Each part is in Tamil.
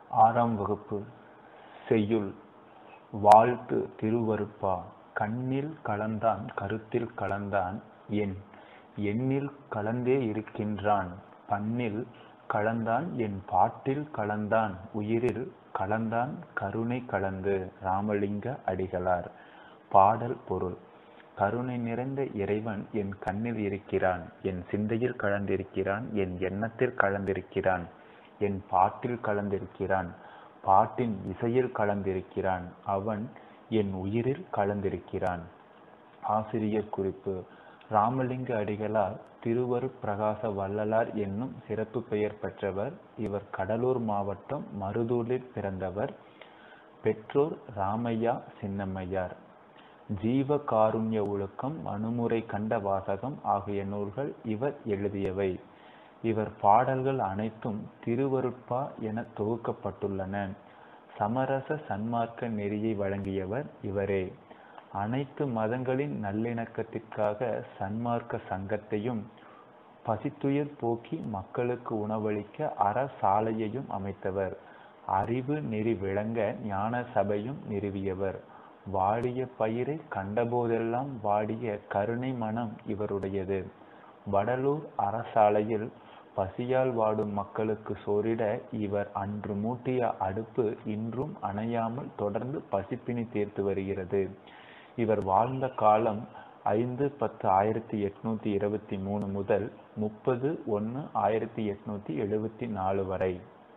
ஆறாம் வகுப்பு செய்யுள் வாழ்த்து திருவருட்பா கண்ணில் கலந்தான் கருத்தில் கலந்தான் என் எண்ணில் கலந்தே இருக்கின்றான் பண்ணில் கலந்தான் என் பாட்டில் கலந்தான் உயிரில் கலந்தான் கருணை கலந்து ராமலிங்க அடிகளார் பாடல் பொருள் கருணை நிறைந்த இறைவன் என் கண்ணில் இருக்கிறான் என் சிந்தையில் கலந்திருக்கிறான் என் எண்ணத்தில் கலந்திருக்கிறான் என் பாட்டில் கலந்திருக்கிறான் பாட்டின் இசையில் கலந்திருக்கிறான் அவன் என் உயிரில் கலந்திருக்கிறான் ஆசிரியர் குறிப்பு ராமலிங்க அடிகளார் திருவருட் பிரகாச வள்ளலார் என்னும் சிறப்பு பெயர் பெற்றவர் இவர் கடலூர் மாவட்டம் மருதூரில் பிறந்தவர் பெற்றோர் ராமையா சின்னம்மையார் ஜீவ காருண்ய ஒழுக்கம் அணுமுறை கண்ட வாசகம் ஆகிய நூல்கள் இவர் எழுதியவை இவர் பாடல்கள் அனைத்தும் திருவருட்பா என தொகுக்கப்பட்டுள்ளன சமரச சன்மார்க்க நெறியை வழங்கியவர் இவரே அனைத்து மதங்களின் நல்லிணக்கத்திற்காக சன்மார்க்க சங்கத்தையும் பசித்துயர் போக்கி மக்களுக்கு உணவளிக்க அறசாலையையும் அமைத்தவர் அறிவு நெறி விளங்க ஞான சபையும் நிறுவியவர் வாடிய பயிரை கண்டபோதெல்லாம் வாடிய கருணை மனம் இவருடையது வடலூர் அரசாலையில் பசியால் வாடும் மக்களுக்கு சோரிட இவர் அன்று மூட்டிய அடுப்பு இன்றும் அணையாமல் தொடர்ந்து பசிப்பினி தீர்த்து வருகிறது இவர் வாழ்ந்த காலம் ஐந்து பத்து ஆயிரத்தி எட்நூத்தி இருபத்தி மூணு முதல் முப்பது ஒன்று ஆயிரத்தி எட்நூத்தி எழுபத்தி நாலு வரை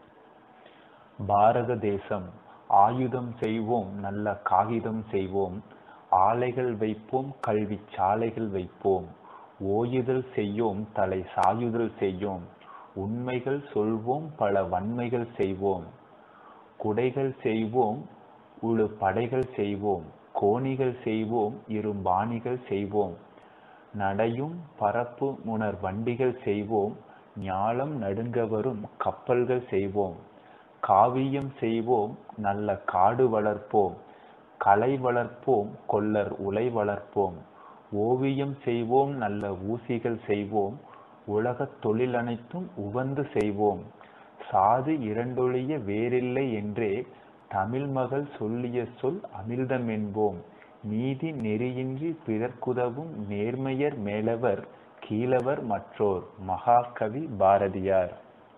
பாரத தேசம் ஆயுதம் செய்வோம் நல்ல காகிதம் செய்வோம் ஆலைகள் வைப்போம் கல்வி சாலைகள் வைப்போம் ஓயுதல் செய்யோம் தலை சாயுதல் செய்யோம் உண்மைகள் சொல்வோம் பல வன்மைகள் செய்வோம் குடைகள் செய்வோம் உழு படைகள் செய்வோம் கோணிகள் செய்வோம் இரும்பாணிகள் செய்வோம் நடையும் பரப்பு முனர் வண்டிகள் செய்வோம் ஞாலம் நடுங்க வரும் கப்பல்கள் செய்வோம் காவியம் செய்வோம் நல்ல காடு வளர்ப்போம் கலை வளர்ப்போம் கொல்லர் உலை வளர்ப்போம் ஓவியம் செய்வோம் நல்ல ஊசிகள் செய்வோம் உலகத் தொழில் அனைத்தும் உவந்து செய்வோம் சாது இரண்டொழிய வேறில்லை என்றே தமிழ் மகள் சொல்லிய சொல் அமிர்தம் என்போம் நீதி நெறியின்றி பிறர்க்குதவும் நேர்மையர் மேலவர் கீழவர் மற்றோர் மகாகவி பாரதியார்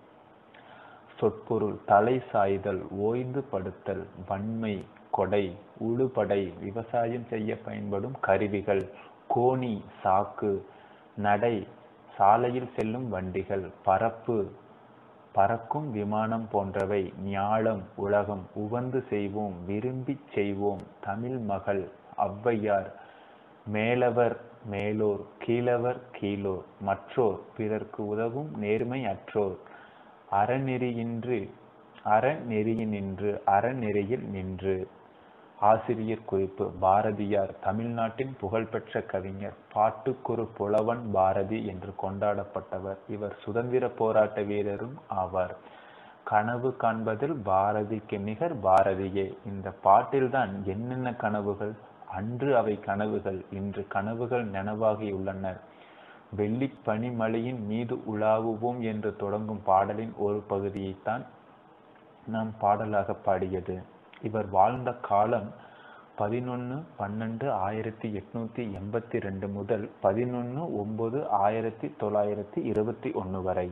சொற்பொருள் தலை சாய்தல் ஓய்ந்து படுத்தல் வன்மை கொடை உழுபடை விவசாயம் செய்ய பயன்படும் கருவிகள் கோணி சாக்கு நடை சாலையில் செல்லும் வண்டிகள் பரப்பு பறக்கும் விமானம் போன்றவை ஞாலம் உலகம் உவந்து செய்வோம் விரும்பி செய்வோம் தமிழ் மகள் ஔவையார் மேலவர் மேலோர் கீழவர் கீழோர் மற்றோர் பிறர்க்கு உதவும் நேர்மை அற்றோர் அறநெறியின்றி அறநெறியினின்று அறநெறியில் நின்று ஆசிரியர் குறிப்பு பாரதியார் தமிழ்நாட்டின் புகழ்பெற்ற கவிஞர் பாட்டுக்குரு புலவன் பாரதி என்று கொண்டாடப்பட்டவர் இவர் சுதந்திர போராட்ட வீரரும் ஆவார் கனவு காண்பதில் பாரதிக்கு நிகர் பாரதியே இந்த பாட்டில்தான் என்னென்ன கனவுகள் அன்று அவை கனவுகள் இன்று கனவுகள் நனவாகியுள்ளன வெள்ளி பனிமலையின் மீது உலாவுவோம் என்று தொடங்கும் பாடலின் ஒரு பகுதியைத்தான் நாம் பாடலாக பாடியது இவர் வாழ்ந்த காலம் பதினொன்று பன்னெண்டு ஆயிரத்தி எட்நூத்தி எண்பத்தி ரெண்டு முதல் பதினொன்று ஒன்பது ஆயிரத்தி தொள்ளாயிரத்தி இருபத்தி ஒன்று வரை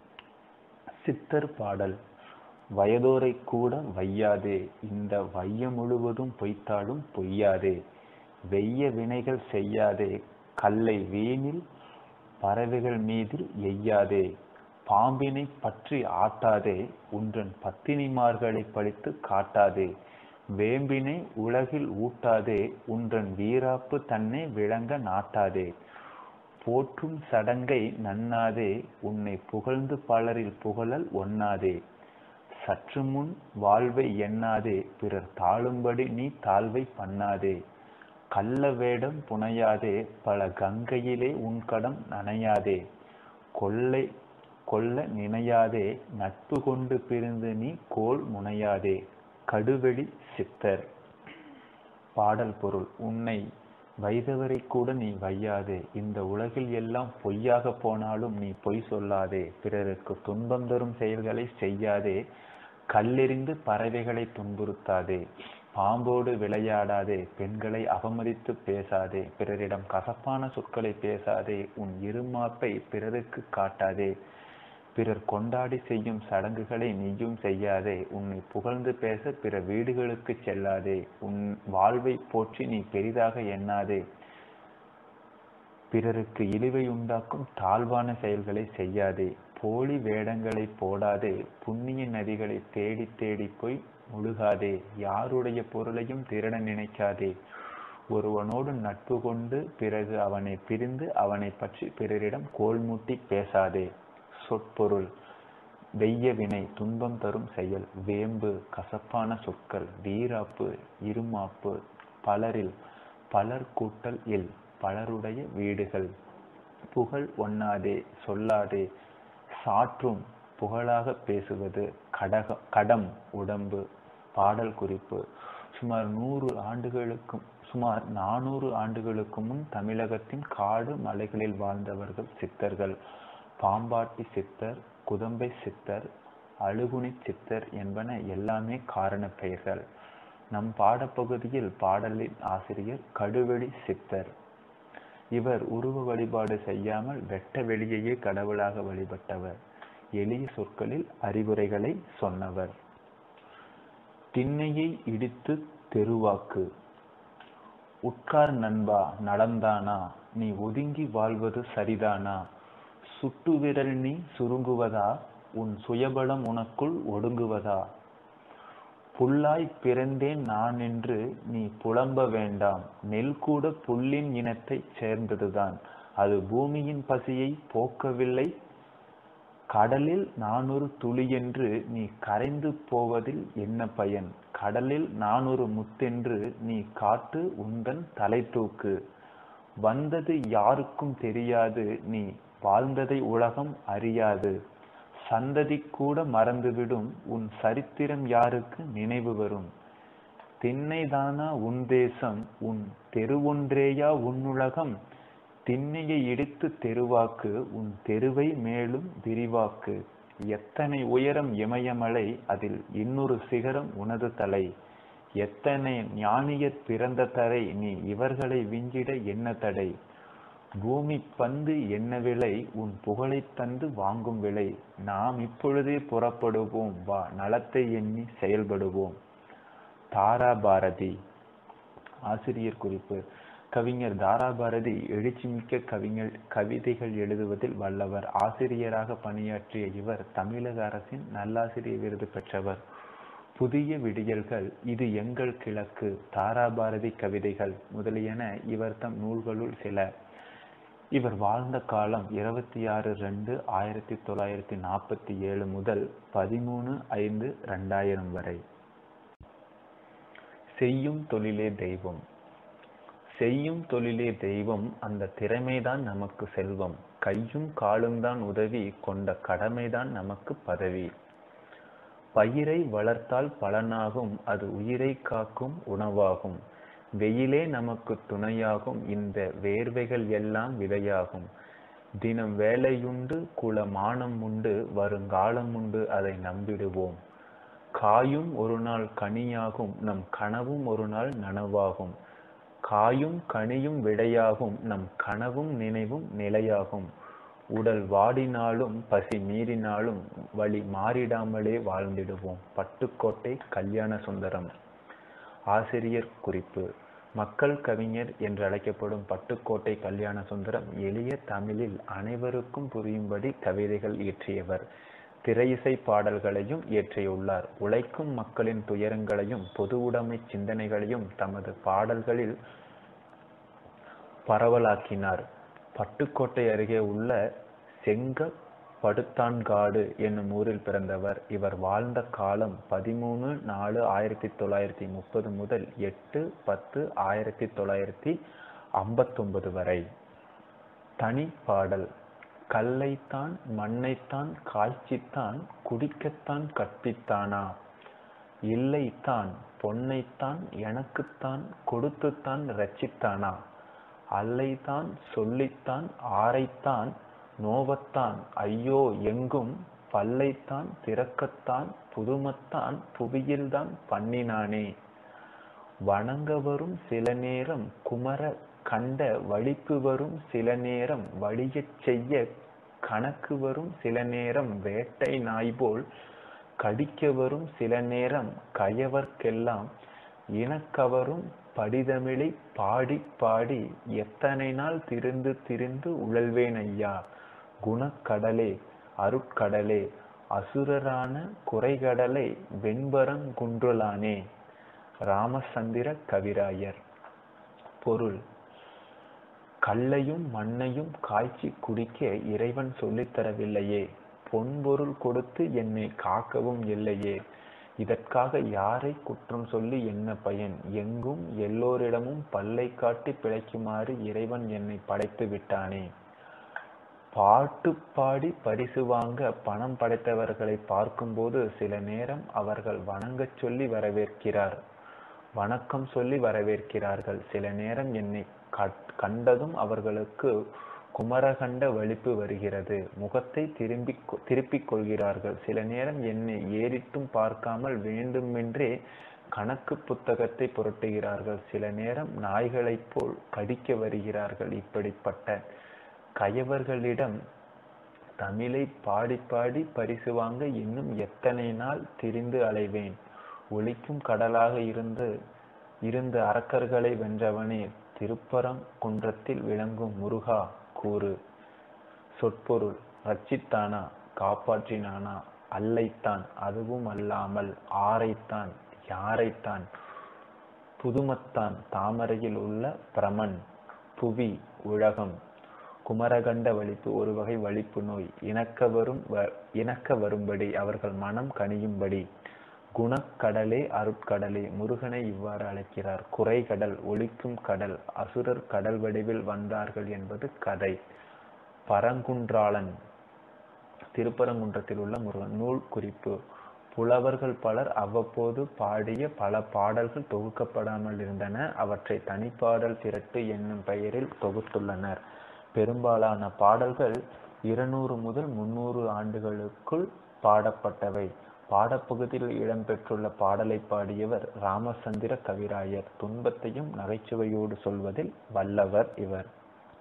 சித்தர் பாடல் வயதோரை கூட வையாதே இந்த வைய முழுவதும் பொய்த்தாலும் பொய்யாதே வெய்ய வினைகள் செய்யாதே கல்லை வீணில் பறவைகள் மீதில் எய்யாதே பாம்பினை பற்றி ஆட்டாதே உன்றன் பத்தினிமார்களை பழித்து காட்டாதே வேம்பினை உலகில் ஊட்டாதே உன்றன் வீராப்பு தன்னை விளங்க நாட்டாதே போற்றும் சடங்கை நன்னாதே உன்னை புகழ்ந்து பலரில் புகழல் ஒண்ணாதே சற்று முன் வாழ்வை எண்ணாதே பிறர் தாழும்படி நீ தாழ்வை பண்ணாதே கள்ள வேடம் புனையாதே பல கங்கையிலே உன் கடம் நனையாதே கொள்ளை கொல்ல நினையாதே நட்பு கொண்டு பிரிந்து நீ கோல் முனையாதே கடுவெளி சித்தர் பாடல் பொருள் உன்னை வைதவரை கூட நீ வையாதே இந்த உலகில் எல்லாம் பொய்யாக போனாலும் நீ பொய் சொல்லாதே பிறருக்கு துன்பம் தரும் செயல்களை செய்யாதே கல்லெறிந்து பறவைகளை துன்புறுத்தாதே பாம்போடு விளையாடாதே பெண்களை அவமதித்து பேசாதே பிறரிடம் கசப்பான சொற்களை பேசாதே உன் இருமாப்பை பிறருக்கு காட்டாதே பிறர் கொண்டாடி செய்யும் சடங்குகளை நீயும் செய்யாதே உன்னை புகழ்ந்து பேச பிற வீடுகளுக்கு செல்லாதே உன் வாழ்வை போற்றி நீ பெரிதாக எண்ணாதே பிறருக்கு இழிவை உண்டாக்கும் தாழ்வான செயல்களை செய்யாதே போலி வேடங்களை போடாதே புண்ணிய நதிகளை தேடி தேடி போய் முழுகாதே யாருடைய பொருளையும் திருட நினைக்காதே ஒருவனோடு நட்பு கொண்டு பிறகு அவனை பிரிந்து அவனை பற்றி பிறரிடம் கோல்மூட்டி பேசாதே சொற்பொருள் வெய்ய வினை துன்பம் தரும் செயல் வேம்பு கசப்பான சொற்கள் வீராப்பு இருமாப்பு பலரில் பலர் கூட்டல் இல் பலருடைய வீடுகள் புகழ் ஒண்ணாதே சொல்லாதே சாற்றும் புகழாக பேசுவது கடக கடம் உடம்பு பாடல் குறிப்பு சுமார் நூறு ஆண்டுகளுக்கும் சுமார் நானூறு ஆண்டுகளுக்கு முன் தமிழகத்தின் காடு மலைகளில் வாழ்ந்தவர்கள் சித்தர்கள் பாம்பாட்டி சித்தர் குதம்பை சித்தர் அழுகுனி சித்தர் என்பன எல்லாமே காரண பெயர்கள் நம் பாடப்பகுதியில் பாடலின் ஆசிரியர் கடுவெளி சித்தர் இவர் உருவ வழிபாடு செய்யாமல் வெட்ட வெளியையே கடவுளாக வழிபட்டவர் எளிய சொற்களில் அறிவுரைகளை சொன்னவர் திண்ணையை இடித்து தெருவாக்கு உட்கார் நண்பா நடந்தானா நீ ஒதுங்கி வாழ்வது சரிதானா சுட்டு விரல் நீ சுருங்குவதா உன் சுயபலம் உனக்குள் ஒடுங்குவதா புல்லாய் பிறந்தேன் நான் என்று நீ புலம்ப வேண்டாம் நெல் கூட புல்லின் இனத்தைச் சேர்ந்ததுதான் அது பூமியின் பசியை போக்கவில்லை கடலில் நானொரு துளி என்று நீ கரைந்து போவதில் என்ன பயன் கடலில் நானொரு முத்தென்று நீ காட்டு உந்தன் தலை தூக்கு வந்தது யாருக்கும் தெரியாது நீ வாழ்ந்ததை உலகம் அறியாது சந்ததி கூட மறந்துவிடும் உன் சரித்திரம் யாருக்கு நினைவு வரும் திண்ணைதானா உன் தேசம் உன் தெருவொன்றேயா உன்னுலகம் திண்ணையை இடித்து தெருவாக்கு உன் தெருவை மேலும் விரிவாக்கு எத்தனை உயரம் இமயமலை அதில் இன்னொரு சிகரம் உனது தலை எத்தனை ஞானியர் பிறந்த தரை நீ இவர்களை விஞ்சிட என்ன தடை பூமி பந்து என்ன விலை உன் புகழை தந்து வாங்கும் விலை நாம் இப்பொழுதே புறப்படுவோம் வா நலத்தை எண்ணி செயல்படுவோம் தாரா பாரதி ஆசிரியர் குறிப்பு கவிஞர் தாராபாரதி எழுச்சிமிக்க கவிஞர் கவிதைகள் எழுதுவதில் வல்லவர் ஆசிரியராக பணியாற்றிய இவர் தமிழக அரசின் நல்லாசிரியர் விருது பெற்றவர் புதிய விடியல்கள் இது எங்கள் கிழக்கு தாராபாரதி கவிதைகள் முதலியன இவர் தம் நூல்களுள் சில இவர் வாழ்ந்த காலம் இருபத்தி ஆறு ரெண்டு ஆயிரத்தி தொள்ளாயிரத்தி நாற்பத்தி ஏழு முதல் பதிமூணு ஐந்து ரெண்டாயிரம் வரை செய்யும் தொழிலே தெய்வம் செய்யும் தொழிலே தெய்வம் அந்த திறமைதான் நமக்கு செல்வம் கையும் காலும் தான் உதவி கொண்ட கடமைதான் நமக்கு பதவி பயிரை வளர்த்தால் பலனாகும் அது உயிரை காக்கும் உணவாகும் வெயிலே நமக்கு துணையாகும் இந்த வேர்வைகள் எல்லாம் விதையாகும் தினம் வேலையுண்டு குல மானம் உண்டு வருங்காலம் உண்டு அதை நம்பிடுவோம் காயும் ஒரு நாள் கனியாகும் நம் கனவும் ஒரு நாள் நனவாகும் காயும் கனியும் விடையாகும் நம் கனவும் நினைவும் நிலையாகும் உடல் வாடினாலும் பசி மீறினாலும் வழி மாறிடாமலே வாழ்ந்திடுவோம் பட்டுக்கோட்டை கல்யாண சுந்தரம் ஆசிரியர் குறிப்பு மக்கள் கவிஞர் என்று அழைக்கப்படும் பட்டுக்கோட்டை கல்யாண சுந்தரம் எளிய தமிழில் அனைவருக்கும் புரியும்படி கவிதைகள் இயற்றியவர் திரையிசை பாடல்களையும் இயற்றியுள்ளார் உழைக்கும் மக்களின் துயரங்களையும் பொது உடைமை சிந்தனைகளையும் தமது பாடல்களில் பரவலாக்கினார் பட்டுக்கோட்டை அருகே உள்ள செங்க படுத்தான்காடு என்னும் ஊரில் பிறந்தவர் இவர் வாழ்ந்த காலம் பதிமூணு நாலு ஆயிரத்தி தொள்ளாயிரத்தி முப்பது முதல் எட்டு பத்து ஆயிரத்தி தொள்ளாயிரத்தி ஐம்பத்தொன்பது வரை தனி பாடல் கல்லைத்தான் மண்ணைத்தான் காய்ச்சித்தான் குடிக்கத்தான் கற்பித்தானா இல்லைத்தான் பொன்னைத்தான் எனக்குத்தான் கொடுத்துத்தான் ரச்சித்தானா அல்லைத்தான் சொல்லித்தான் ஆரைத்தான் நோவத்தான் ஐயோ எங்கும் பல்லைத்தான் திறக்கத்தான் புதுமத்தான் புவியில்தான் பண்ணினானே வணங்க வரும் சில நேரம் குமர கண்ட வலிப்பு வரும் சில நேரம் வலியச் செய்ய கணக்கு வரும் சில நேரம் வேட்டை நாய் போல் கடிக்க வரும் சில நேரம் கயவர்க்கெல்லாம் இனக்கவரும் படிதமிழை பாடி பாடி எத்தனை நாள் திரிந்து திரிந்து உழல்வேன் ஐயா குணக்கடலே அருட்கடலே அசுரரான குறைகடலை வெண்பரங்குன்றுளானே ராமசந்திர கவிராயர் பொருள் கல்லையும் மண்ணையும் காய்ச்சி குடிக்க இறைவன் சொல்லித் தரவில்லையே பொன்பொருள் கொடுத்து என்னை காக்கவும் இல்லையே இதற்காக யாரை குற்றம் சொல்லி என்ன பயன் எங்கும் எல்லோரிடமும் பல்லை காட்டி பிழைக்குமாறு இறைவன் என்னை படைத்து விட்டானே பாட்டு பாடி பரிசு வாங்க பணம் படைத்தவர்களை பார்க்கும்போது சில நேரம் அவர்கள் வணங்கச் சொல்லி வரவேற்கிறார் வணக்கம் சொல்லி வரவேற்கிறார்கள் சில நேரம் என்னை கண்டதும் அவர்களுக்கு குமரகண்ட வலிப்பு வருகிறது முகத்தை திரும்பி திருப்பிக் கொள்கிறார்கள் சில நேரம் என்னை ஏறிட்டும் பார்க்காமல் வேண்டுமென்றே கணக்கு புத்தகத்தை புரட்டுகிறார்கள் சில நேரம் நாய்களைப் போல் கடிக்க வருகிறார்கள் இப்படிப்பட்ட கயவர்களிடம் தமிழை பாடி பாடி பரிசு வாங்க இன்னும் எத்தனை நாள் திரிந்து அலைவேன் ஒலிக்கும் கடலாக இருந்து இருந்த அரக்கர்களை வென்றவனே திருப்பரங்குன்றத்தில் விளங்கும் முருகா கூறு சொற்பொருள் ரட்சித்தானா காப்பாற்றினானா அல்லைத்தான் அதுவும் அல்லாமல் ஆரைத்தான் யாரைத்தான் புதுமத்தான் தாமரையில் உள்ள பிரமன் புவி உலகம் குமரகண்ட வலிப்பு ஒரு வகை வலிப்பு நோய் இணக்க வரும் இணக்க வரும்படி அவர்கள் மனம் கனியும்படி குணக்கடலே அருட்கடலே முருகனை இவ்வாறு அழைக்கிறார் குறைகடல் ஒழிக்கும் கடல் அசுரர் கடல் வடிவில் வந்தார்கள் என்பது கதை பரங்குன்றாளன் திருப்பரங்குன்றத்தில் உள்ள முருகன் நூல் குறிப்பு புலவர்கள் பலர் அவ்வப்போது பாடிய பல பாடல்கள் தொகுக்கப்படாமல் இருந்தன அவற்றை தனிப்பாடல் திரட்டு என்னும் பெயரில் தொகுத்துள்ளனர் பெரும்பாலான பாடல்கள் இருநூறு முதல் முன்னூறு ஆண்டுகளுக்குள் பாடப்பட்டவை பாடப்பகுதியில் இடம்பெற்றுள்ள பாடலை பாடியவர் ராமச்சந்திர கவிராயர் துன்பத்தையும் நகைச்சுவையோடு சொல்வதில் வல்லவர் இவர்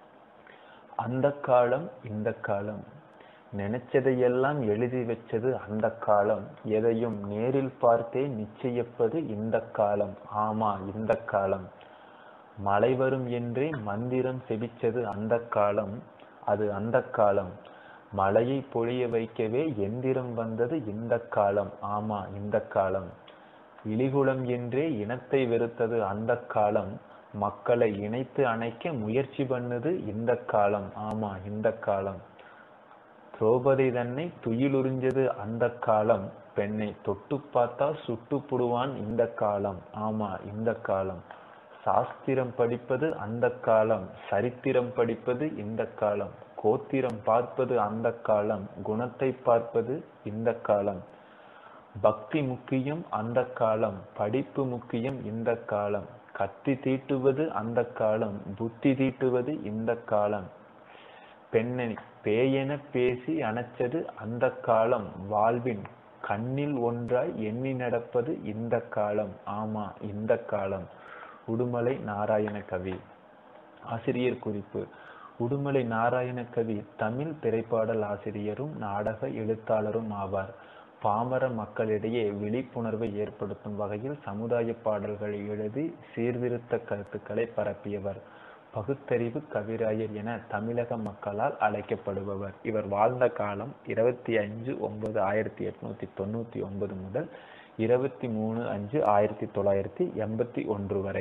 அந்த காலம் இந்த காலம் நினைச்சதையெல்லாம் எழுதி வச்சது அந்த காலம் எதையும் நேரில் பார்த்தே நிச்சயிப்பது இந்த காலம் ஆமா இந்த காலம் மழை வரும் என்றே மந்திரம் செபிச்சது அந்த காலம் அது அந்த காலம் மழையை பொழிய வைக்கவே எந்திரம் வந்தது இந்த காலம் ஆமா இந்த காலம் இலிகுலம் என்றே இனத்தை வெறுத்தது அந்த காலம் மக்களை இணைத்து அணைக்க முயற்சி பண்ணது இந்த காலம் ஆமா இந்த காலம் திரௌபதி தன்னை துயிலுறிஞ்சது அந்த காலம் பெண்ணை தொட்டு பார்த்தா சுட்டு புடுவான் இந்த காலம் ஆமா இந்த காலம் சாஸ்திரம் படிப்பது அந்த காலம் சரித்திரம் படிப்பது இந்த காலம் கோத்திரம் பார்ப்பது அந்த காலம் குணத்தை பார்ப்பது இந்த காலம் பக்தி முக்கியம் அந்த காலம் படிப்பு முக்கியம் இந்த காலம் கத்தி தீட்டுவது அந்த காலம் புத்தி தீட்டுவது இந்த காலம் பெண்ணை பேயென பேசி அணைச்சது அந்த காலம் வாழ்வின் கண்ணில் ஒன்றாய் எண்ணி நடப்பது இந்த காலம் ஆமா இந்த காலம் உடுமலை நாராயண கவி ஆசிரியர் குறிப்பு உடுமலை நாராயண கவி தமிழ் திரைப்பாடல் ஆசிரியரும் நாடக எழுத்தாளரும் ஆவார் பாமர மக்களிடையே விழிப்புணர்வை ஏற்படுத்தும் வகையில் சமுதாய பாடல்களை எழுதி சீர்திருத்த கருத்துக்களை பரப்பியவர் பகுத்தறிவு கவிராயர் என தமிழக மக்களால் அழைக்கப்படுபவர் இவர் வாழ்ந்த காலம் இருபத்தி அஞ்சு ஒன்பது ஆயிரத்தி எட்நூத்தி தொண்ணூத்தி ஒன்பது முதல் இருபத்தி மூணு அஞ்சு ஆயிரத்தி தொள்ளாயிரத்தி எண்பத்தி ஒன்று வரை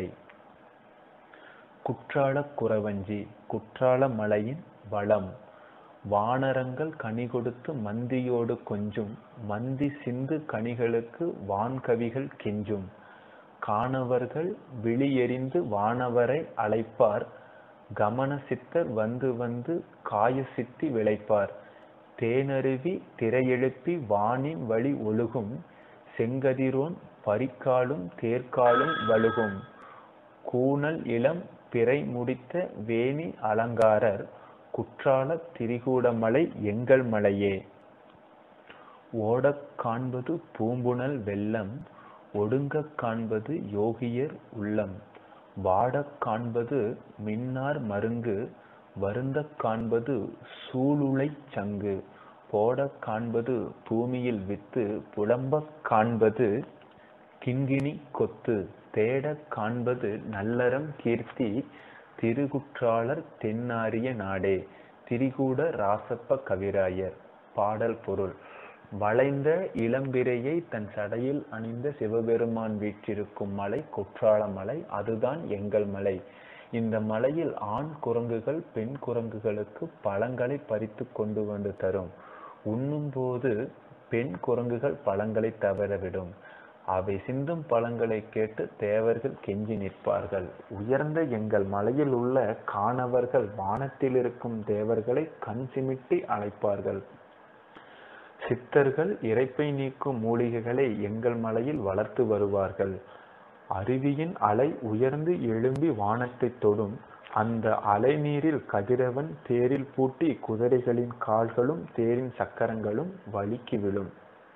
குற்றால குறவஞ்சி குற்றால மலையின் வளம் வானரங்கள் கனி கொடுத்து மந்தியோடு கொஞ்சும் மந்தி சிந்து கனிகளுக்கு வான்கவிகள் கெஞ்சும் காணவர்கள் விழியெறிந்து வானவரை அழைப்பார் கமன சித்தர் வந்து வந்து காய சித்தி விளைப்பார் தேனருவி திரையெழுப்பி வானின் வழி ஒழுகும் செங்கதிரோன் பரிக்காலும் தேர்காலும் வழுகும் கூனல் இளம் பிறை முடித்த வேணி அலங்காரர் குற்றால திரிகூடமலை எங்கள் மலையே ஓடக் காண்பது பூம்புனல் வெள்ளம் ஒடுங்கக் காண்பது யோகியர் உள்ளம் வாடக் காண்பது மின்னார் மருங்கு வருந்தக் காண்பது சூளுளைச் சங்கு போடக் காண்பது பூமியில் வித்து புலம்பக் காண்பது கிண்கிணி கொத்து தேடக் காண்பது நல்லறம் கீர்த்தி திருகுற்றாலர் தென்னாரிய நாடே திரிகூட ராசப்ப கவிராயர் பாடல் பொருள் வளைந்த இளம்பிறையை தன் சடையில் அணிந்த சிவபெருமான் வீற்றிருக்கும் மலை குற்றால மலை அதுதான் எங்கள் மலை இந்த மலையில் ஆண் குரங்குகள் பெண் குரங்குகளுக்கு பழங்களை பறித்து கொண்டு வந்து தரும் உண்ணும்போது பெண் குரங்குகள் பழங்களை தவறவிடும் அவை சிந்தும் பழங்களை கேட்டு தேவர்கள் கெஞ்சி நிற்பார்கள் உயர்ந்த எங்கள் மலையில் உள்ள காணவர்கள் வானத்தில் இருக்கும் தேவர்களை கண் சிமிட்டி அழைப்பார்கள் சித்தர்கள் இறைப்பை நீக்கும் மூலிகைகளை எங்கள் மலையில் வளர்த்து வருவார்கள் அருவியின் அலை உயர்ந்து எழும்பி வானத்தை தொடும் அந்த அலை நீரில் கதிரவன் தேரில் பூட்டி குதிரைகளின் கால்களும் தேரின் சக்கரங்களும் வலிக்கு விழும்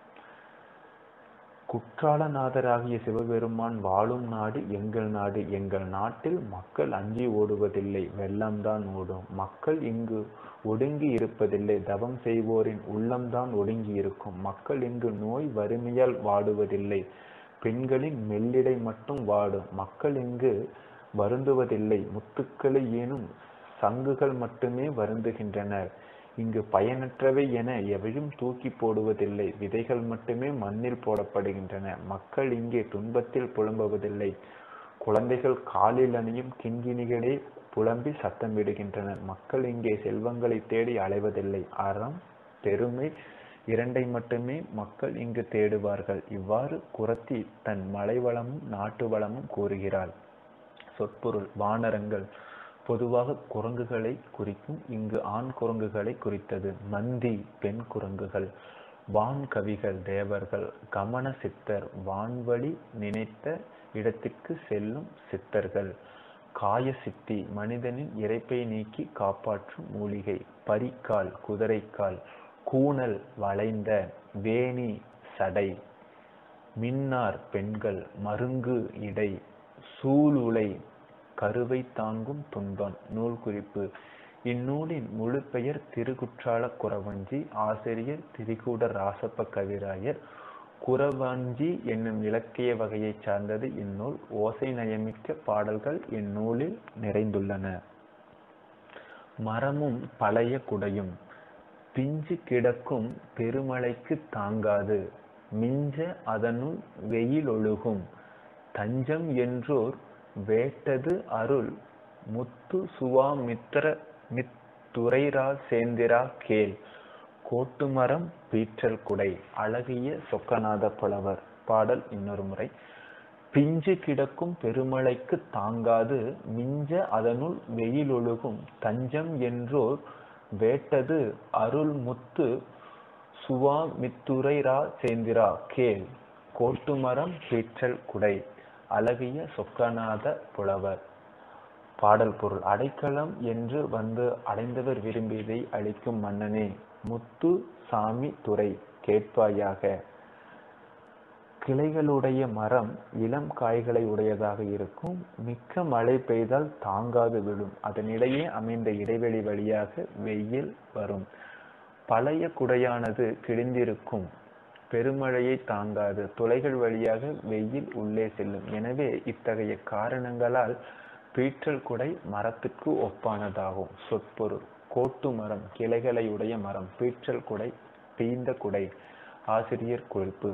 குற்றாலநாதராகிய சிவபெருமான் வாழும் நாடு எங்கள் நாடு எங்கள் நாட்டில் மக்கள் அஞ்சி ஓடுவதில்லை வெள்ளம்தான் ஓடும் மக்கள் இங்கு ஒடுங்கி இருப்பதில்லை தவம் செய்வோரின் உள்ளம்தான் ஒடுங்கி இருக்கும் மக்கள் இங்கு நோய் வறுமையால் வாடுவதில்லை பெண்களின் மெல்லிடை மட்டும் வாடும் மக்கள் இங்கு வருந்துவதில்லை முத்துக்களை ஏனும் சங்குகள் மட்டுமே வருந்துகின்றனர் இங்கு பயனற்றவை என எவையும் தூக்கி போடுவதில்லை விதைகள் மட்டுமே மண்ணில் போடப்படுகின்றன மக்கள் இங்கே துன்பத்தில் புலம்புவதில்லை குழந்தைகள் காலில் அணியும் கிண்கிணிகளே புலம்பி சத்தமிடுகின்றனர் மக்கள் இங்கே செல்வங்களை தேடி அலைவதில்லை அறம் பெருமை இரண்டை மட்டுமே மக்கள் இங்கு தேடுவார்கள் இவ்வாறு குரத்தி தன் மலை வளமும் நாட்டு வளமும் கூறுகிறாள் சொற்பொருள் வானரங்கள் பொதுவாக குரங்குகளை குறிக்கும் இங்கு ஆண் குரங்குகளை குறித்தது மந்தி பெண் குரங்குகள் வான் கவிகள் தேவர்கள் கமன சித்தர் வான்வழி நினைத்த இடத்திற்கு செல்லும் சித்தர்கள் காய சித்தி மனிதனின் இறைப்பை நீக்கி காப்பாற்றும் மூலிகை பரிக்கால் குதிரைக்கால் கூணல் வளைந்த வேணி சடை மின்னார் பெண்கள் மருங்கு இடை சூளுளை கருவை தாங்கும் துன்பம் நூல் குறிப்பு இந்நூலின் முழு பெயர் திருக்குற்றால குறவஞ்சி ஆசிரியர் திரிகூட ராசப்ப கவிராயர் குறவஞ்சி என்னும் இலக்கிய வகையைச் சார்ந்தது இந்நூல் ஓசை நயமிக்க பாடல்கள் இந்நூலில் நிறைந்துள்ளன மரமும் பழைய குடையும் பிஞ்சு கிடக்கும் பெருமழைக்கு தாங்காது மிஞ்ச அதனுள் வெயிலொழுகும் தஞ்சம் என்றோர் வேட்டது அருள் முத்து சுவாமித்திர மித்துரைரா சேந்திரா கேள் கோட்டுமரம் பீற்றல் குடை அழகிய சொக்கநாத புலவர் பாடல் இன்னொரு முறை பிஞ்சு கிடக்கும் பெருமழைக்கு தாங்காது மிஞ்ச அதனுள் வெயிலொழுகும் தஞ்சம் என்றோர் வேட்டது அருள் முத்து சுவாமித்துரைரா சேந்திரா கேள் கோட்டுமரம் பீற்றல் குடை அழகிய சொக்கநாத புலவர் பாடல் பொருள் அடைக்கலம் என்று வந்து அடைந்தவர் விரும்பியதை அளிக்கும் மன்னனே முத்து சாமி துறை கேட்பாயாக கிளைகளுடைய மரம் இளம் காய்களை உடையதாக இருக்கும் மிக்க மழை பெய்தால் தாங்காது விழும் அதனிடையே அமைந்த இடைவெளி வழியாக வெயில் வரும் பழைய குடையானது கிழிந்திருக்கும் பெருமழையை தாங்காது துளைகள் வழியாக வெயில் உள்ளே செல்லும் எனவே இத்தகைய காரணங்களால் பீற்றல் குடை மரத்துக்கு ஒப்பானதாகும் சொற்பொருள் கோட்டு மரம் கிளைகளை உடைய மரம் பீற்றல் குடை பீந்த குடை ஆசிரியர் குறிப்பு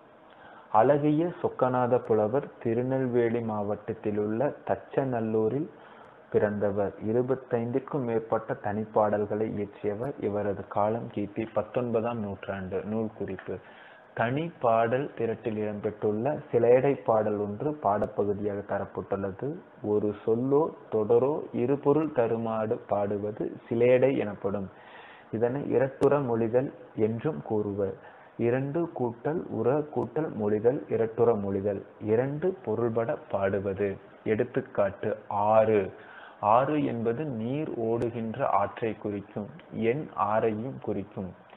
அழகிய சொக்கநாத புலவர் திருநெல்வேலி மாவட்டத்தில் உள்ள தச்சநல்லூரில் பிறந்தவர் இருபத்தைந்திற்கும் மேற்பட்ட தனிப்பாடல்களை இயற்றியவர் இவரது காலம் கிபி பத்தொன்பதாம் நூற்றாண்டு நூல் குறிப்பு தனி பாடல் திரட்டில் இடம்பெற்றுள்ள சிலேடை பாடல் ஒன்று பாடப்பகுதியாக தரப்பட்டுள்ளது ஒரு சொல்லோ தொடரோ இருபொருள் தருமாடு பாடுவது சிலேடை எனப்படும் இதனை இரட்டுற மொழிதல் என்றும் கூறுவர் இரண்டு கூட்டல் உர கூட்டல் மொழிதல் இரட்டுற மொழிதல் இரண்டு பொருள்பட பாடுவது எடுத்துக்காட்டு ஆறு ஆறு என்பது நீர் ஓடுகின்ற ஆற்றை குறிக்கும் எண் ஆறையும் குறிக்கும்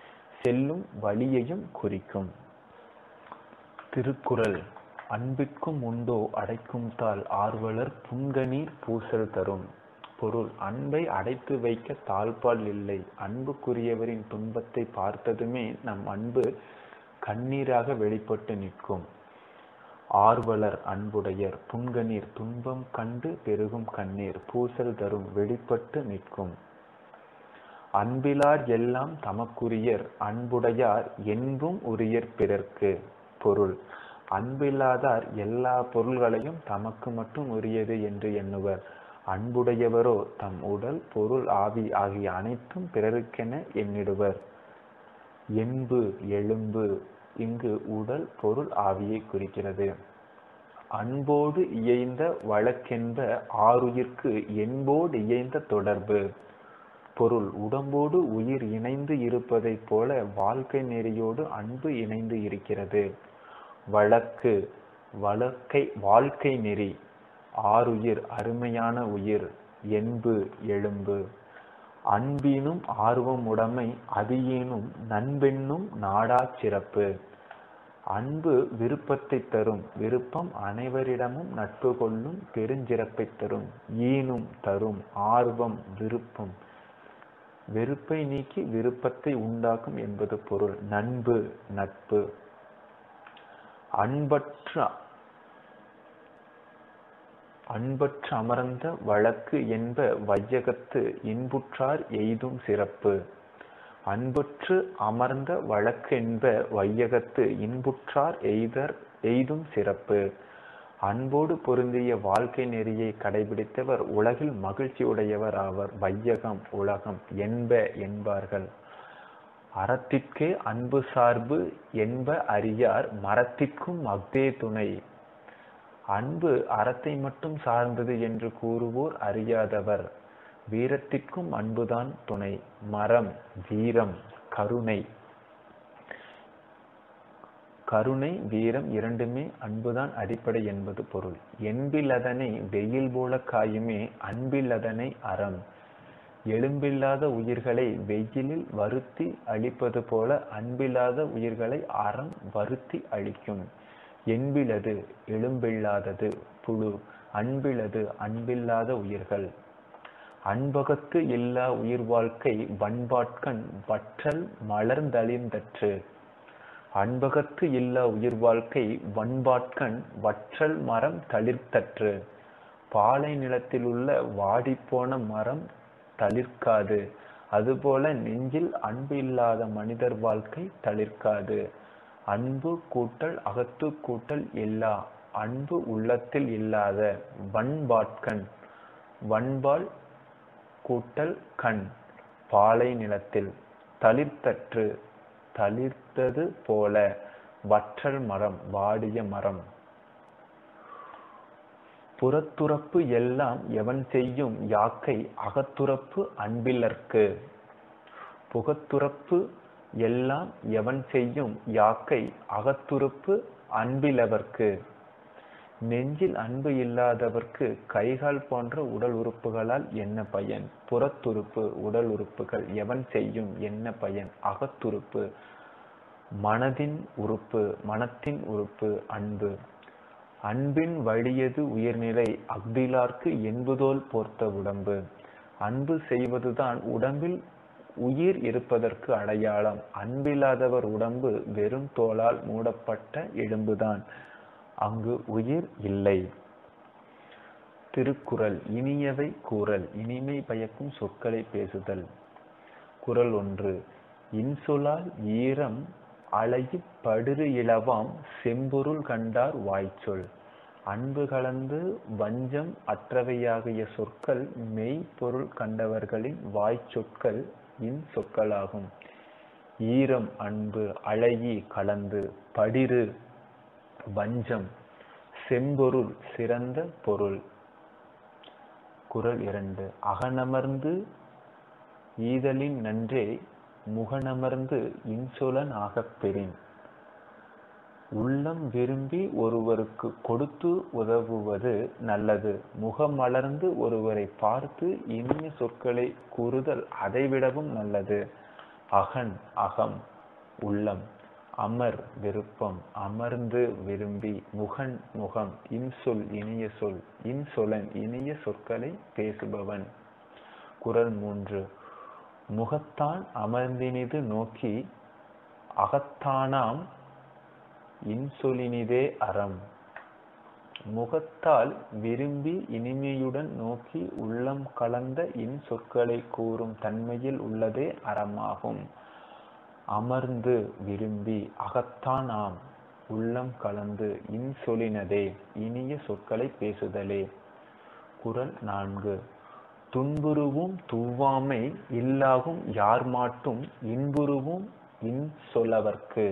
செல்லும் வழியையும் குறிக்கும் திருக்குறள் அன்பிற்கும் உண்டோ அடைக்கும் தாள் ஆர்வலர் புன்கணீர் பூசல் தரும் பொருள் அன்பை அடைத்து வைக்க தாழ்பால் இல்லை அன்புக்குரியவரின் துன்பத்தை பார்த்ததுமே நம் அன்பு கண்ணீராக வெளிப்பட்டு நிற்கும் ஆர்வலர் அன்புடையர் புன்கணீர் துன்பம் கண்டு பெருகும் கண்ணீர் பூசல் தரும் வெளிப்பட்டு நிற்கும் அன்பிலார் எல்லாம் தமக்குரியர் அன்புடையார் என்பும் உரியர் பிறர்க்கு பொருள் அன்பில்லாதார் எல்லா பொருள்களையும் தமக்கு மட்டும் உரியது என்று எண்ணுவர் அன்புடையவரோ தம் உடல் பொருள் ஆவி ஆகிய அனைத்தும் பிறருக்கென எண்ணிடுவர் என்பு எலும்பு இங்கு உடல் பொருள் ஆவியை குறிக்கிறது அன்போடு இயைந்த வழக்கென்ப ஆறுயிர்க்கு என்போடு இயைந்த தொடர்பு பொருள் உடம்போடு உயிர் இணைந்து இருப்பதைப் போல வாழ்க்கை நெறியோடு அன்பு இணைந்து இருக்கிறது வழக்கு வழக்கை வாழ்க்கை நெறி ஆறுயிர் அருமையான உயிர் என்பு எலும்பு அன்பினும் ஆர்வம் உடைமை அதியேனும் நண்பென்னும் நாடா சிறப்பு அன்பு விருப்பத்தை தரும் விருப்பம் அனைவரிடமும் நட்பு கொள்ளும் பெருஞ்சிறப்பை தரும் ஈனும் தரும் ஆர்வம் விருப்பம் வெறுப்பை நீக்கி விருப்பத்தை உண்டாக்கும் என்பது பொருள் நண்பு நட்பு அன்பற்ற அன்பற்ற அமர்ந்த வழக்கு என்ப வையகத்து இன்புற்றார் எய்தும் சிறப்பு அன்புற்று அமர்ந்த வழக்கு என்ப வையகத்து இன்புற்றார் எய்தர் எய்தும் சிறப்பு அன்போடு பொருந்திய வாழ்க்கை நெறியை கடைபிடித்தவர் உலகில் மகிழ்ச்சி உடையவர் ஆவர் வையகம் உலகம் என்ப என்பார்கள் அறத்திற்கே அன்பு சார்பு என்ப அறியார் மரத்திற்கும் அஃதே துணை அன்பு அறத்தை மட்டும் சார்ந்தது என்று கூறுவோர் அறியாதவர் வீரத்திற்கும் அன்புதான் துணை மரம் வீரம் கருணை கருணை வீரம் இரண்டுமே அன்புதான் அடிப்படை என்பது பொருள் என்பில்லதனை வெயில் போல காயுமே அன்பில்லதனை அறம் எலும்பில்லாத உயிர்களை வெயிலில் வருத்தி அழிப்பது போல அன்பில்லாத உயிர்களை அறம் வருத்தி அழிக்கும் என்பிலது எலும்பில்லாதது புழு அன்பிலது அன்பில்லாத உயிர்கள் அன்பகத்து இல்லா உயிர் வாழ்க்கை வன்பாட்கண் வற்றல் மலர்ந்தளிர்ந்தற்று அன்பகத்து இல்லா உயிர் வாழ்க்கை வன்பாட்கண் வற்றல் மரம் தளிர்த்தற்று பாலை நிலத்தில் உள்ள வாடிப்போன மரம் தளிர்க்காது அதுபோல நெஞ்சில் அன்பு இல்லாத மனிதர் வாழ்க்கை தளிர்க்காது அன்பு கூட்டல் அகத்து கூட்டல் இல்லா அன்பு உள்ளத்தில் இல்லாத வன்பாட்கண் வன்பால் கூட்டல் கண் பாலை நிலத்தில் தளிர்த்தற்று தளிர்த்தது போல வற்றல் மரம் வாடிய மரம் புறத்துறப்பு எல்லாம் எவன் செய்யும் யாக்கை அகத்துறப்பு அன்பிலர்க்கு புகத்துறப்பு எல்லாம் எவன் செய்யும் யாக்கை அகத்துறப்பு அன்பிலவர்க்கு நெஞ்சில் அன்பு இல்லாதவர்க்கு கைகால் போன்ற உடல் உறுப்புகளால் என்ன பயன் புறத்துறுப்பு உடல் உறுப்புகள் எவன் செய்யும் என்ன பயன் அகத்துறுப்பு மனதின் உறுப்பு மனத்தின் உறுப்பு அன்பு அன்பின் வழியது உயிர்நிலை அஃதிலார்க்கு என்பதோல் போர்த்த உடம்பு அன்பு செய்வதுதான் உடம்பில் உயிர் இருப்பதற்கு அடையாளம் அன்பில்லாதவர் உடம்பு வெறும் தோளால் மூடப்பட்ட எலும்புதான் அங்கு உயிர் இல்லை திருக்குறள் இனியவை கூறல் இனிமை பயக்கும் சொற்களை பேசுதல் குறள் ஒன்று இன்சொலால் ஈரம் அழகி படுறு இளவாம் செம்பொருள் கண்டார் வாய்ச்சொல் அன்பு கலந்து வஞ்சம் அற்றவையாகிய சொற்கள் மெய்ப்பொருள் கண்டவர்களின் வாய்ச்சொற்கள் இன் சொற்களாகும் ஈரம் அன்பு அழகி கலந்து படிறு வஞ்சம் செம்பொருள் சிறந்த பொருள் குறள் இரண்டு அகனமர்ந்து ஈதலின் நன்றே முகனமர்ந்து இன்சொலன் ஆகப் பெறின் உள்ளம் விரும்பி ஒருவருக்கு கொடுத்து உதவுவது நல்லது முகம் மலர்ந்து ஒருவரை பார்த்து இனிய சொற்களை கூறுதல் அதைவிடவும் நல்லது அகன் அகம் உள்ளம் அமர் விருப்பம் அமர்ந்து விரும்பி முகன் முகம் இன்சொல் இனிய சொல் இன்சொலன் இனிய சொற்களை பேசுபவன் குரல் மூன்று முகத்தான் அமர்ந்தினிது நோக்கி அகத்தானாம் இன்சொலினிதே அறம் முகத்தால் விரும்பி இனிமையுடன் நோக்கி உள்ளம் கலந்த இன் சொற்களை கூறும் தன்மையில் உள்ளதே அறமாகும் அமர்ந்து விரும்பி அகத்தான் ஆம் உள்ளம் கலந்து இன்சொலினதே இனிய சொற்களை பேசுதலே குரல் நான்கு துன்புருவும் தூவாமை இல்லாகும் யார் மாட்டும் இன்புருவும் இன்சொலவர்க்கு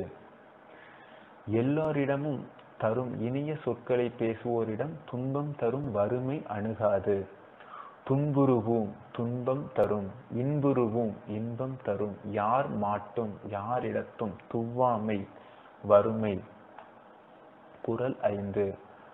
எல்லோரிடமும் தரும் இனிய சொற்களை பேசுவோரிடம் துன்பம் தரும் வறுமை அணுகாது துன்புருவும் துன்பம் தரும் இன்புருவும் இன்பம் தரும் யார் மாட்டும் யாரிடத்தும் துவாமை வறுமை குரல் ஐந்து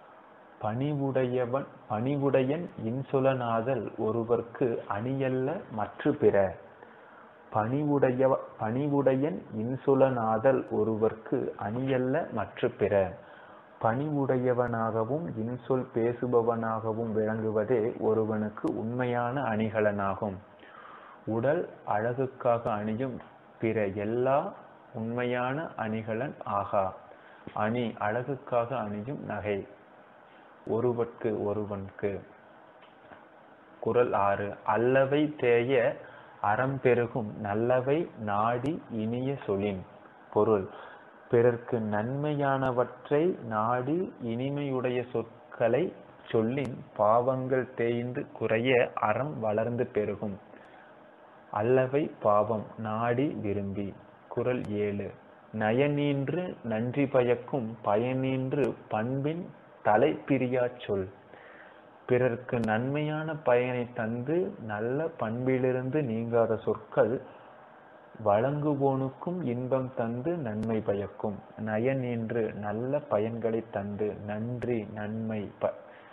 பணிவுடையவன் பணிவுடையன் இன்சொலனாதல் ஒருவர்க்கு அணியல்ல மற்ற பிற பணிவுடைய பணிவுடையன் இன்சொலனாதல் ஒருவர்க்கு அணியல்ல மற்ற பிற பணிவுடையவனாகவும் இன்சொல் பேசுபவனாகவும் விளங்குவதே ஒருவனுக்கு உண்மையான அணிகலனாகும் உடல் அழகுக்காக அணியும் பிற எல்லா உண்மையான அணிகலன் ஆகா அணி அழகுக்காக அணியும் நகை ஒருவற்கு ஒருவனுக்கு குரல் ஆறு அல்லவை தேய அறம் பெருகும் நல்லவை நாடி இனிய சொலின் பொருள் பிறர்க்கு நன்மையானவற்றை நாடி இனிமையுடைய சொற்களை சொல்லின் பாவங்கள் தேய்ந்து குறைய அறம் வளர்ந்து பெருகும் அல்லவை பாவம் நாடி விரும்பி குரல் ஏழு நயனீன்று நன்றி பயக்கும் பயனீன்று பண்பின் தலை பிரியாச் சொல் பிறர்க்கு நன்மையான பயனை தந்து நல்ல பண்பிலிருந்து நீங்காத சொற்கள் வழங்குவோனுக்கும் இன்பம் தந்து நன்மை பயக்கும் நயன் என்று நல்ல பயன்களை தந்து நன்றி நன்மை ப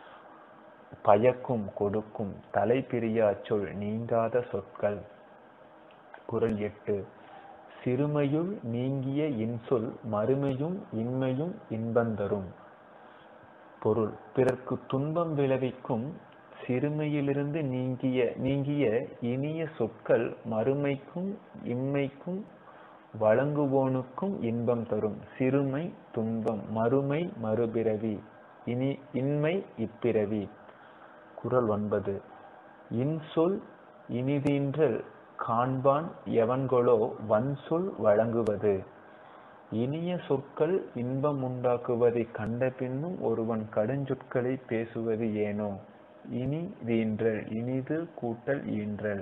பயக்கும் கொடுக்கும் தலை பிரியா சொல் நீங்காத சொற்கள் குரல் எட்டு சிறுமையுள் நீங்கிய இன்சொல் மறுமையும் இன்மையும் இன்பந்தரும் பொருள் பிறர்க்கு துன்பம் விளைவிக்கும் சிறுமையிலிருந்து நீங்கிய நீங்கிய இனிய சொற்கள் மறுமைக்கும் இம்மைக்கும் வழங்குவோனுக்கும் இன்பம் தரும் சிறுமை துன்பம் மறுமை மறுபிறவி இனி இன்மை இப்பிறவி குரல் ஒன்பது இன்சொல் இனிதீன்றல் காண்பான் எவன்கொலோ வன்சொல் வழங்குவது இனிய சொற்கள் இன்பம் உண்டாக்குவதை கண்ட பின்னும் ஒருவன் கடுஞ்சொற்களை பேசுவது ஏனோ இனி ஈன்றல் இனிது கூட்டல் ஈன்றல்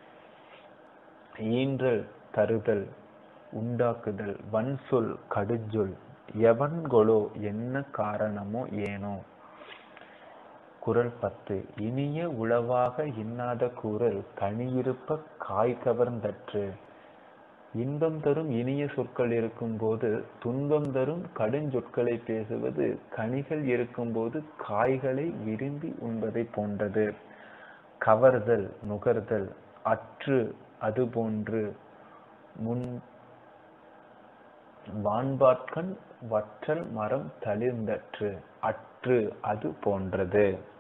ஈன்றல் தருதல் உண்டாக்குதல் வன்சொல் கடுஞ்சொல் எவன்கொலோ என்ன காரணமோ ஏனோ குரல் பத்து இனிய உளவாக இன்னாத கூறல் கனியிருப்ப காய் கவர்ந்தற்று இன்பம் தரும் இனிய சொற்கள் இருக்கும்போது துன்பம் தரும் கடுஞ்சொற்களை பேசுவது கனிகள் இருக்கும்போது காய்களை விரும்பி உண்பதை போன்றது கவர்தல் நுகர்தல் அற்று அதுபோன்று முன் வான்பாட்கண் வற்றல் மரம் தளிர்ந்தற்று அற்று அது போன்றது